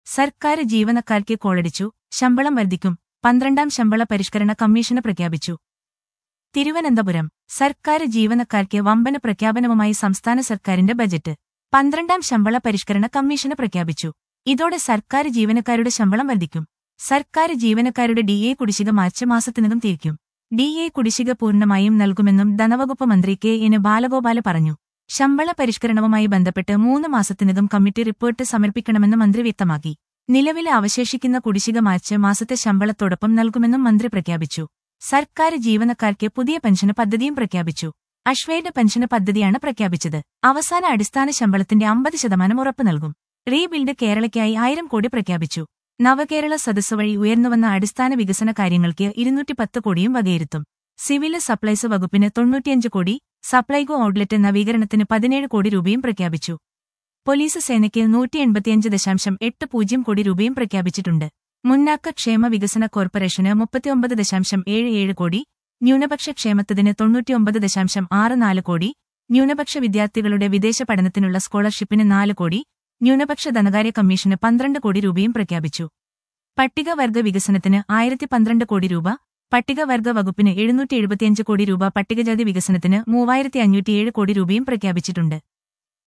സർക്കാർ ജീവനക്കാർക്ക് കോളടിച്ചു ശമ്പളം വർദ്ധിക്കും പന്ത്രണ്ടാം ശമ്പള പരിഷ്കരണ കമ്മീഷന് പ്രഖ്യാപിച്ചു തിരുവനന്തപുരം സർക്കാർ ജീവനക്കാർക്ക് വമ്പന പ്രഖ്യാപനവുമായി സംസ്ഥാന സർക്കാരിന്റെ ബജറ്റ് പന്ത്രണ്ടാം ശമ്പള പരിഷ്കരണ കമ്മീഷന് പ്രഖ്യാപിച്ചു ഇതോടെ സർക്കാർ ജീവനക്കാരുടെ ശമ്പളം വർദ്ധിക്കും സർക്കാർ ജീവനക്കാരുടെ ഡി എ കുടിശ്ശിക മാർച്ച് മാസത്തിനകം തിരിക്കും ഡി എ കുടിശ്ശിക പൂർണ്ണമായും നൽകുമെന്നും ധനവകുപ്പ് മന്ത്രി കെ എൻ ബാലഗോപാല പറഞ്ഞു ശമ്പള പരിഷ്കരണവുമായി ബന്ധപ്പെട്ട് മൂന്ന് മാസത്തിനകം കമ്മിറ്റി റിപ്പോർട്ട് സമർപ്പിക്കണമെന്ന് മന്ത്രി വ്യക്തമാക്കി നിലവിലെ അവശേഷിക്കുന്ന കുടിശ്ശിക മാർച്ച് മാസത്തെ ശമ്പളത്തോടൊപ്പം നൽകുമെന്നും മന്ത്രി പ്രഖ്യാപിച്ചു സർക്കാർ ജീവനക്കാർക്ക് പുതിയ പെൻഷന് പദ്ധതിയും പ്രഖ്യാപിച്ചു അശ്വേത പെൻഷന് പദ്ധതിയാണ് പ്രഖ്യാപിച്ചത് അവസാന അടിസ്ഥാന ശമ്പളത്തിന്റെ അമ്പത് ശതമാനം ഉറപ്പു നൽകും റീബിൽഡ് കേരളയ്ക്കായി ആയിരം കോടി പ്രഖ്യാപിച്ചു നവകേരള സദസ്സ് വഴി ഉയർന്നുവന്ന അടിസ്ഥാന വികസന കാര്യങ്ങൾക്ക് ഇരുന്നൂറ്റി പത്ത് കോടിയും വകയിരുത്തും സിവിൽ സപ്ലൈസ് വകുപ്പിന് തൊണ്ണൂറ്റിയഞ്ച് കോടി സപ്ലൈകോ ഔട്ട്ലെറ്റ് നവീകരണത്തിന് പതിനേഴ് കോടി രൂപയും പ്രഖ്യാപിച്ചു പോലീസ് സേനയ്ക്ക് നൂറ്റി എൺപത്തിയഞ്ച് ദശാംശം എട്ട് പൂജ്യം കോടി രൂപയും പ്രഖ്യാപിച്ചിട്ടുണ്ട് മുന്നാക്ക ക്ഷേമ വികസന കോർപ്പറേഷന് മുപ്പത്തിയൊമ്പത് ദശാംശം ഏഴ് ഏഴ് കോടി ന്യൂനപക്ഷ ക്ഷേമത്തിന് തൊണ്ണൂറ്റിയൊമ്പത് ദശാംശം ആറ് നാല് കോടി ന്യൂനപക്ഷ വിദ്യാർത്ഥികളുടെ വിദേശ പഠനത്തിനുള്ള സ്കോളർഷിപ്പിന് നാല് കോടി ന്യൂനപക്ഷ ധനകാര്യ കമ്മീഷന് പന്ത്രണ്ട് കോടി രൂപയും പ്രഖ്യാപിച്ചു പട്ടികവർഗ വികസനത്തിന് ആയിരത്തി പന്ത്രണ്ട് കോടി രൂപ പട്ടികവർഗ വകുപ്പിന് എഴുന്നൂറ്റി എഴുപത്തിയഞ്ച് കോടി രൂപ പട്ടികജാതി വികസനത്തിന് മൂവായിരത്തി അഞ്ഞൂറ്റിയേഴ് കോടി രൂപയും പ്രഖ്യാപിച്ചിട്ടുണ്ട്